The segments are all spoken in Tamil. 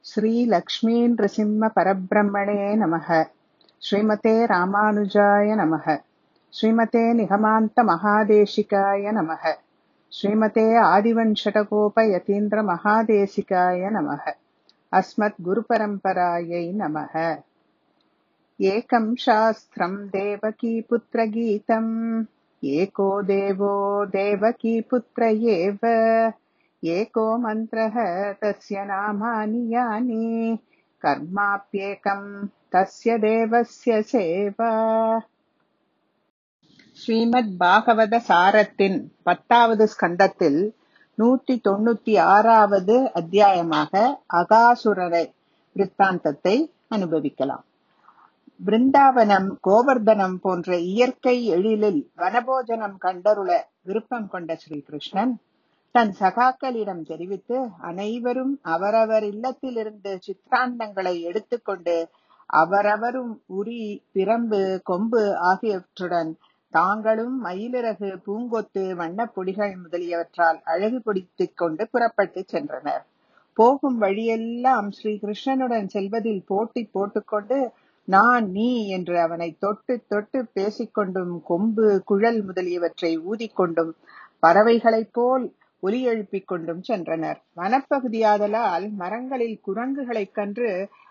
श्रीलक्ष्मीनृसिंहपरब्रह्मणे नमः श्रीमते रामानुजाय नमः श्रीमते निगमान्तमहादेशिकाय नमः श्रीमते आदिवञ्शटकोपयतीन्द्रमहादेशिकाय नमः अस्मद्गुरुपरम्परायै नमः एकं शास्त्रम् देवकीपुत्रगीतम् एको देवो देवकीपुत्र एव एको मन्त्रः तस्य नामानि यानि कर्माप्येकम् तस्य தேவஸ்ய சேவா ஸ்ரீமத் பாகவத சாரத்தின் பத்தாவது ஸ்கந்தத்தில் நூத்தி தொண்ணூத்தி ஆறாவது அத்தியாயமாக அகாசுரரை விற்த்தாந்தத்தை அனுபவிக்கலாம் பிருந்தாவனம் கோவர்தனம் போன்ற இயற்கை எழிலில் வனபோஜனம் கண்டருள விருப்பம் கொண்ட ஸ்ரீகிருஷ்ணன் தன் சகாக்களிடம் தெரிவித்து அனைவரும் அவரவர் இல்லத்திலிருந்து சித்திராண்டங்களை எடுத்துக்கொண்டு அவரவரும் உரி பிரம்பு கொம்பு ஆகியவற்றுடன் தாங்களும் மயிலிறகு பூங்கொத்து வண்ணப்பொடிகள் முதலியவற்றால் அழகு பிடித்துக் கொண்டு புறப்பட்டு சென்றனர் போகும் வழியெல்லாம் ஸ்ரீ கிருஷ்ணனுடன் செல்வதில் போட்டி போட்டுக்கொண்டு நான் நீ என்று அவனை தொட்டு தொட்டு பேசிக்கொண்டும் கொம்பு குழல் முதலியவற்றை ஊதிக்கொண்டும் பறவைகளைப் போல் ஒலி எழுப்பிக் கொண்டும் சென்றனர் வனப்பகுதியாதலால் மரங்களில் குரங்குகளைக் கன்று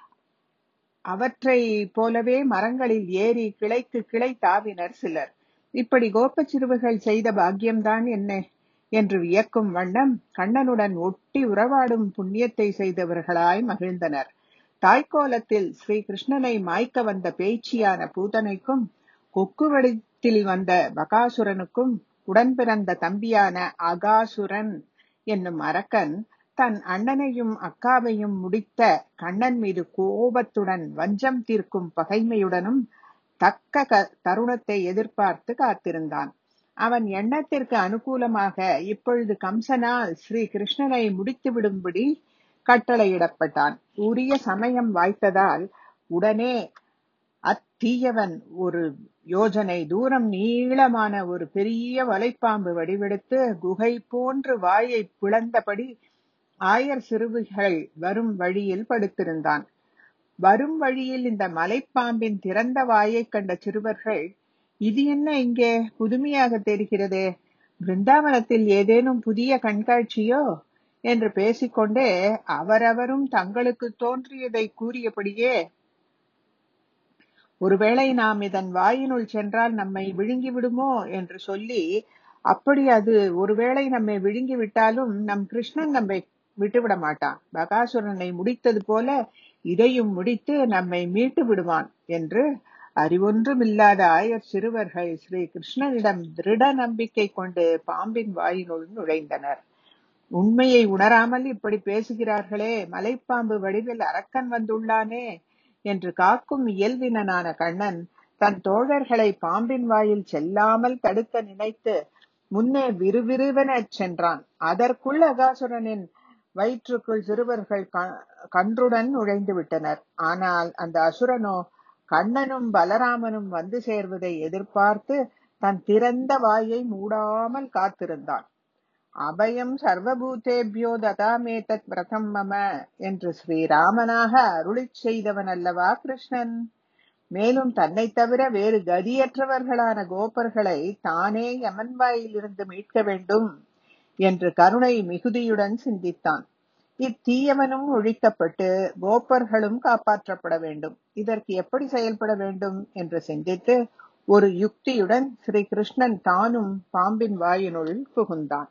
அவற்றை போலவே மரங்களில் ஏறி கிளைக்கு கிளை தாவினர் சிலர் இப்படி கோபச் சிறுவர்கள் செய்த பாக்கியம்தான் என்ன என்று வியக்கும் வண்ணம் கண்ணனுடன் ஒட்டி உறவாடும் புண்ணியத்தை செய்தவர்களாய் மகிழ்ந்தனர் தாய்க்கோலத்தில் ஸ்ரீ கிருஷ்ணனை மாய்க்க வந்த பேச்சியான பூதனைக்கும் கொக்கு வடித்தில் வந்த பகாசுரனுக்கும் உடன் பிறந்த தம்பியான அகாசுரன் என்னும் அரக்கன் தன் அண்ணனையும் அக்காவையும் முடித்த கண்ணன் மீது கோபத்துடன் வஞ்சம் தீர்க்கும் பகைமையுடனும் தக்க தருணத்தை எதிர்பார்த்து காத்திருந்தான் அவன் எண்ணத்திற்கு அனுகூலமாக இப்பொழுது கம்சனால் ஸ்ரீ கிருஷ்ணனை முடித்து விடும்படி கட்டளையிடப்பட்டான் உரிய சமயம் வாய்த்ததால் உடனே அத்தீயவன் ஒரு யோஜனை தூரம் நீளமான ஒரு பெரிய வலைப்பாம்பு வடிவெடுத்து குகை போன்று வாயை பிளந்தபடி ஆயர் சிறுவிகள் வரும் வழியில் படுத்திருந்தான் வரும் வழியில் இந்த மலைப்பாம்பின் திறந்த வாயை கண்ட சிறுவர்கள் இது என்ன இங்கே புதுமையாக தெரிகிறதே பிருந்தாவனத்தில் ஏதேனும் புதிய கண்காட்சியோ என்று பேசிக்கொண்டே அவரவரும் தங்களுக்கு தோன்றியதை கூறியபடியே ஒருவேளை நாம் இதன் வாயினுள் சென்றால் நம்மை விழுங்கி விடுமோ என்று சொல்லி அப்படி அது ஒருவேளை நம்மை விழுங்கி விட்டாலும் நம் கிருஷ்ணன் நம்மை விட்டுவிட மாட்டான் பகாசுரனை முடித்தது போல இதையும் முடித்து நம்மை மீட்டு விடுவான் என்று அறிவொன்றுமில்லாத ஆயர் சிறுவர்கள் ஸ்ரீ கிருஷ்ணனிடம் திருட நம்பிக்கை கொண்டு பாம்பின் வாயினுள் நுழைந்தனர் உண்மையை உணராமல் இப்படி பேசுகிறார்களே மலைப்பாம்பு வடிவில் அரக்கன் வந்துள்ளானே என்று காக்கும் இயல்பினனான கண்ணன் தன் தோழர்களை பாம்பின் வாயில் செல்லாமல் தடுக்க நினைத்து முன்னே விறுவிறுவென சென்றான் அதற்குள் அகாசுரனின் வயிற்றுக்குள் சிறுவர்கள் கன்றுடன் நுழைந்து விட்டனர் ஆனால் அந்த அசுரனோ கண்ணனும் பலராமனும் வந்து சேர்வதை எதிர்பார்த்து தன் திறந்த வாயை மூடாமல் காத்திருந்தான் அபயம் சர்வபூதேபியோ ததாமேதத் பிரதம் மம என்று ஸ்ரீராமனாக அருளிச் செய்தவன் அல்லவா கிருஷ்ணன் மேலும் தன்னை தவிர வேறு கதியற்றவர்களான கோபர்களை தானே யமன்வாயிலிருந்து மீட்க வேண்டும் என்று கருணை மிகுதியுடன் சிந்தித்தான் இத்தீயவனும் ஒழிக்கப்பட்டு கோப்பர்களும் காப்பாற்றப்பட வேண்டும் இதற்கு எப்படி செயல்பட வேண்டும் என்று சிந்தித்து ஒரு யுக்தியுடன் ஸ்ரீ கிருஷ்ணன் தானும் பாம்பின் வாயினுள் புகுந்தான்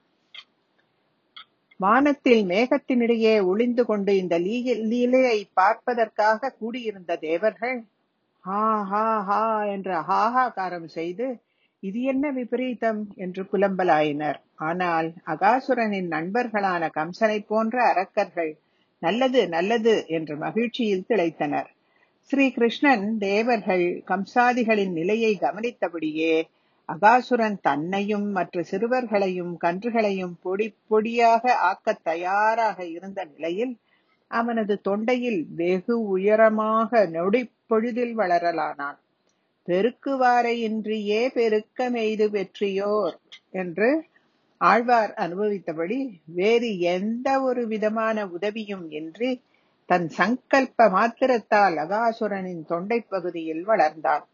வானத்தில் மேகத்தினிடையே ஒளிந்து கொண்டு இந்த லீலையை பார்ப்பதற்காக கூடியிருந்த தேவர்கள் ஹா ஹா ஹா என்று ஹாஹாகாரம் செய்து இது என்ன விபரீதம் என்று புலம்பலாயினர் ஆனால் அகாசுரனின் நண்பர்களான கம்சனை போன்ற அரக்கர்கள் நல்லது நல்லது என்று மகிழ்ச்சியில் திளைத்தனர் ஸ்ரீ கிருஷ்ணன் தேவர்கள் கம்சாதிகளின் நிலையை கவனித்தபடியே அகாசுரன் தன்னையும் மற்ற சிறுவர்களையும் கன்றுகளையும் பொடி பொடியாக ஆக்க தயாராக இருந்த நிலையில் அவனது தொண்டையில் வெகு உயரமாக நொடி பொழுதில் வளரலானான் பெருக்குவாரையின்றியே பெருக்க மெய்து வெற்றியோர் என்று ஆழ்வார் அனுபவித்தபடி வேறு எந்த ஒரு விதமான உதவியும் இன்றி தன் சங்கல்ப மாத்திரத்தால் அகாசுரனின் தொண்டைப் பகுதியில் வளர்ந்தான்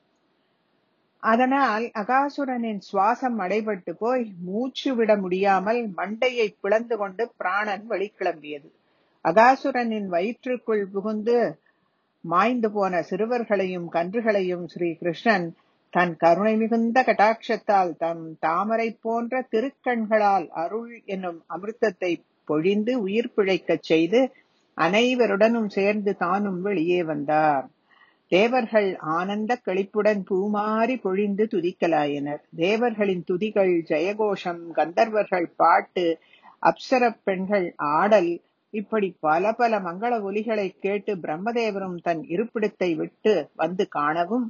அதனால் அகாசுரனின் சுவாசம் அடைபட்டு போய் மூச்சு விட முடியாமல் மண்டையை பிளந்து கொண்டு பிராணன் வெளிக்கிளம்பியது அகாசுரனின் வயிற்றுக்குள் புகுந்து மாய்ந்து போன சிறுவர்களையும் கன்றுகளையும் ஸ்ரீ கிருஷ்ணன் தன் கருணை மிகுந்த கட்டாட்சத்தால் தம் தாமரை போன்ற திருக்கண்களால் அருள் என்னும் அமிர்தத்தை பொழிந்து உயிர் பிழைக்கச் செய்து அனைவருடனும் சேர்ந்து தானும் வெளியே வந்தார் தேவர்கள் ஆனந்த களிப்புடன் பூமாரி பொழிந்து துதிக்கலாயினர் தேவர்களின் துதிகள் ஜெயகோஷம் கந்தர்வர்கள் பாட்டு அப்சர பெண்கள் ஆடல் இப்படி பல பல மங்கள ஒலிகளை கேட்டு பிரம்மதேவரும் தன் இருப்பிடத்தை விட்டு வந்து காணவும்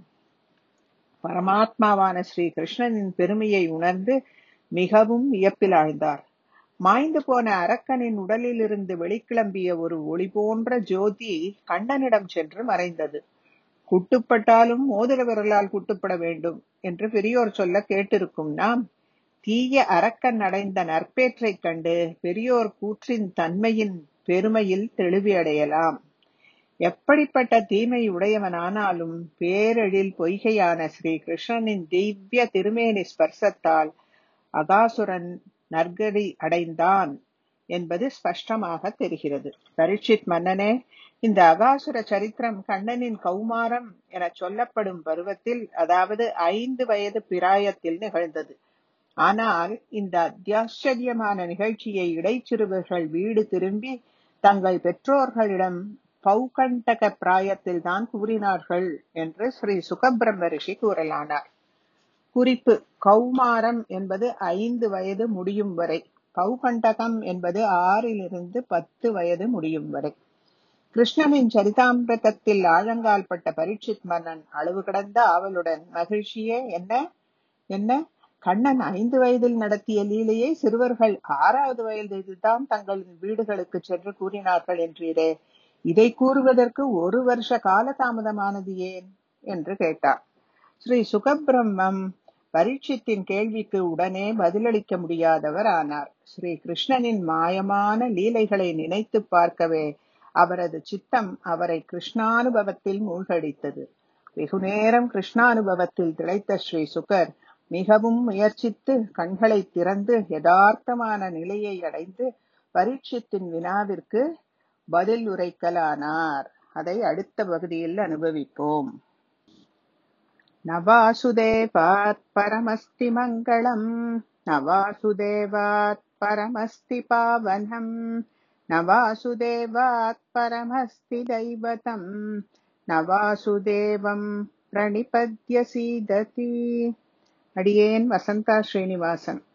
பரமாத்மாவான ஸ்ரீ கிருஷ்ணனின் பெருமையை உணர்ந்து மிகவும் வியப்பில் ஆழ்ந்தார் மாய்ந்து போன அரக்கனின் உடலிலிருந்து வெளிக்கிளம்பிய ஒரு ஒளி போன்ற ஜோதி கண்ணனிடம் சென்று மறைந்தது குட்டுப்பட்டாலும் மோதிர விரலால் குட்டுப்பட வேண்டும் என்று பெரியோர் சொல்ல கேட்டிருக்கும் நாம் தீய அரக்கன் அடைந்த நற்பேற்றைக் கண்டு பெரியோர் கூற்றின் தன்மையின் பெருமையில் தெளிவி அடையலாம் எப்படிப்பட்ட தீமை உடையவனானாலும் பேரெழில் பொய்கையான ஸ்ரீ கிருஷ்ணனின் திவ்ய திருமேனி ஸ்பர்சத்தால் அகாசுரன் நற்கதி அடைந்தான் என்பது ஸ்பஷ்டமாக தெரிகிறது பரீட்சித் மன்னனே இந்த அகாசுர சரித்திரம் கண்ணனின் கௌமாரம் என சொல்லப்படும் பருவத்தில் அதாவது ஐந்து வயது பிராயத்தில் நிகழ்ந்தது ஆனால் இந்த அத்தியாச்சரியமான நிகழ்ச்சியை இடைச்சிறுவர்கள் வீடு திரும்பி தங்கள் பெற்றோர்களிடம் பௌகண்டக பிராயத்தில் தான் கூறினார்கள் என்று ஸ்ரீ சுகபிரம்ம ரிஷி கூறலானார் குறிப்பு கௌமாரம் என்பது ஐந்து வயது முடியும் வரை பௌகண்டகம் என்பது ஆறிலிருந்து பத்து வயது முடியும் வரை கிருஷ்ணனின் சரிதாமிரதத்தில் ஆழங்கால் பட்ட பரீட்சித் மன்னன் அளவு கடந்த ஆவலுடன் மகிழ்ச்சியே என்ன என்ன கண்ணன் ஐந்து வயதில் நடத்திய லீலையை சிறுவர்கள் ஆறாவது வயதில் தான் தங்கள் வீடுகளுக்கு சென்று கூறினார்கள் என்றீரே இதை கூறுவதற்கு ஒரு வருஷ கால தாமதமானது ஏன் என்று கேட்டார் ஸ்ரீ சுகபிரம்மம் பரீட்சித்தின் கேள்விக்கு உடனே பதிலளிக்க முடியாதவர் ஆனார் ஸ்ரீ கிருஷ்ணனின் மாயமான லீலைகளை நினைத்து பார்க்கவே அவரது சித்தம் அவரை கிருஷ்ணானுபவத்தில் மூழ்கடித்தது வெகு நேரம் கிருஷ்ணானுபவத்தில் திளைத்த ஸ்ரீ சுகர் மிகவும் முயற்சித்து கண்களை திறந்து யதார்த்தமான நிலையை அடைந்து பரீட்சித்தின் வினாவிற்கு பதில் உரைக்கலானார் அதை அடுத்த பகுதியில் அனுபவிப்போம் நவாசுதேவாத் பரமஸ்தி மங்களம் நவாசுதேவாத் பரமஸ்தி பாவனம் நவாசுதேவாத் பரமஸ்தி தைவதம் நவாசுதேவம் பிரணிபத்ய சீததி அடியேன் வசந்தா ஸ்ரீனிவாசன்